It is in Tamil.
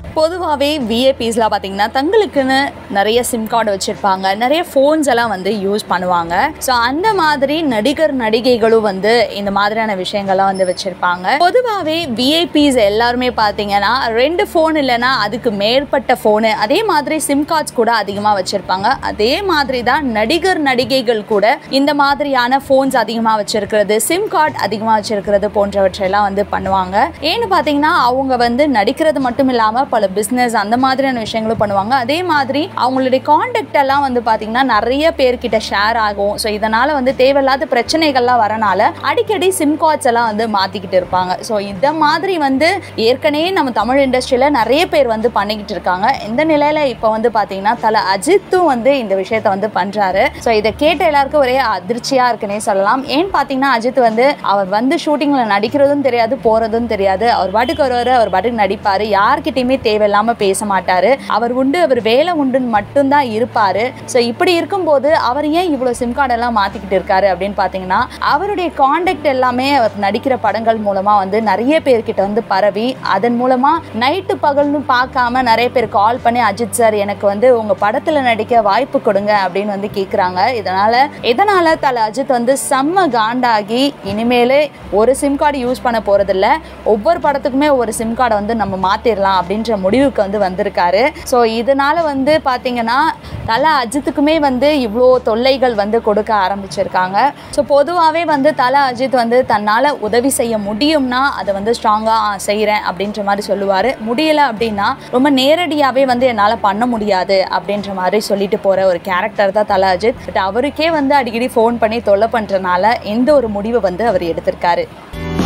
பொதுவாகவே விஏபிஸ்லாம் பார்த்தீங்கன்னா தங்களுக்குன்னு நிறைய சிம் கார்டு வச்சுருப்பாங்க நிறைய ஃபோன்ஸ் எல்லாம் வந்து யூஸ் பண்ணுவாங்க ஸோ அந்த மாதிரி நடிகர் நடிகைகளும் வந்து இந்த மாதிரியான விஷயங்கள்லாம் வந்து வச்சுருப்பாங்க பொதுவாகவே விஐபிஸ் எல்லாருமே பார்த்தீங்கன்னா ரெண்டு ஃபோன் இல்லைன்னா அதுக்கு மேற்பட்ட ஃபோனு அதே மாதிரி சிம் கார்ட்ஸ் கூட அதிகமாக வச்சுருப்பாங்க அதே மாதிரி தான் நடிகர் நடிகைகள் கூட இந்த மாதிரியான ஃபோன்ஸ் அதிகமாக வச்சுருக்கிறது சிம் கார்டு அதிகமாக வச்சுருக்கிறது போன்றவற்றையெல்லாம் வந்து பண்ணுவாங்க ஏன்னு பார்த்தீங்கன்னா அவங்க வந்து நடிக்கிறது மட்டும் இல்லாமல் பல பிஸ்னஸ் அந்த மாதிரியான விஷயங்களும் பண்ணுவாங்க அதே மாதிரி அவங்களுடைய காண்டாக்ட் எல்லாம் வந்து பார்த்தீங்கன்னா நிறைய பேர்கிட்ட ஷேர் ஆகும் ஸோ இதனால் வந்து தேவையில்லாத பிரச்சனைகள்லாம் வரனால அடிக்கடி சிம் கார்ட்ஸ் எல்லாம் வந்து மாற்றிக்கிட்டு இருப்பாங்க ஸோ இந்த மாதிரி வந்து ஏற்கனவே நம்ம தமிழ் இண்டஸ்ட்ரியில் நிறைய பேர் வந்து பண்ணிக்கிட்டு இருக்காங்க இந்த நிலையில் இப்போ வந்து பார்த்தீங்கன்னா தலை அஜித்தும் வந்து இந்த விஷயத்த வந்து பண்ணுறாரு ஸோ இதை கேட்ட எல்லாருக்கும் ஒரே அதிர்ச்சியாக இருக்குன்னே சொல்லலாம் ஏன்னு பார்த்தீங்கன்னா அஜித் வந்து அவர் வந்து ஷூட்டிங்கில் நடிக்கிறதும் தெரியாது போகிறதும் தெரியாது அவர் பாட்டுக்கு வருவார் அவர் பாட்டுக்கு நடிப்பார் யார்கிட்டயுமே தேவையில்லாமல் பேச மாட்டார் அவர் உண்டு அவர் வேலை உண்டுன்னு மட்டும்தான் இருப்பார் ஸோ இப்படி இருக்கும்போது அவர் ஏன் இவ்வளோ சிம் கார்டெல்லாம் மாற்றிக்கிட்டு இருக்காரு அப்படின்னு பார்த்தீங்கன்னா அவருடைய காண்டாக்ட் எல்லாமே அவர் நடிக்கிற படங்கள் மூலமாக வந்து நிறைய பேர்கிட்ட வந்து பரவி அதன் மூலமாக நைட்டு பகல்னு பார்க்காம நிறைய பேர் கால் பண்ணி அஜித் சார் எனக்கு வந்து உங்கள் படத்தில் நடிக்க வாய்ப்பு கொடுங்க அப்படின்னு வந்து கேட்குறாங்க இதனால் இதனால் தலை அஜித் வந்து செம்ம காண்டாகி இனிமேல் ஒரு சிம் கார்டு யூஸ் பண்ண போகிறதில்ல ஒவ்வொரு படத்துக்குமே ஒரு சிம் கார்டை வந்து நம்ம மாற்றிடலாம் அப்படின்ற முடிவுக்கு வந்து வந்திருக்காரு ஸோ இதனால் வந்து பார்த்தீங்கன்னா தலை அஜித்துக்குமே வந்து இவ்வளோ தொல்லைகள் வந்து கொடுக்க ஆரம்பிச்சிருக்காங்க ஸோ பொதுவாகவே வந்து தலை அஜித் வந்து தன்னால் உதவி செய்ய முடியும்னா அதை வந்து ஸ்ட்ராங்காக செய்கிறேன் அப்படின்ற மாதிரி சொல்லுவார் முடியலை அப்படின்னா ரொம்ப நேரடியாகவே வந்து என்னால் பண்ண முடியாது அப்படின்ற மாதிரி சொல்லிட்டு போகிற ஒரு கேரக்டர் தான் தலை அஜித் பட் அவருக்கே வந்து அடிக்கடி ஃபோன் பண்ணி தொல்லை பண்ணுறனால எந்த ஒரு முடிவை வந்து அவர் எடுத்திருக்காரு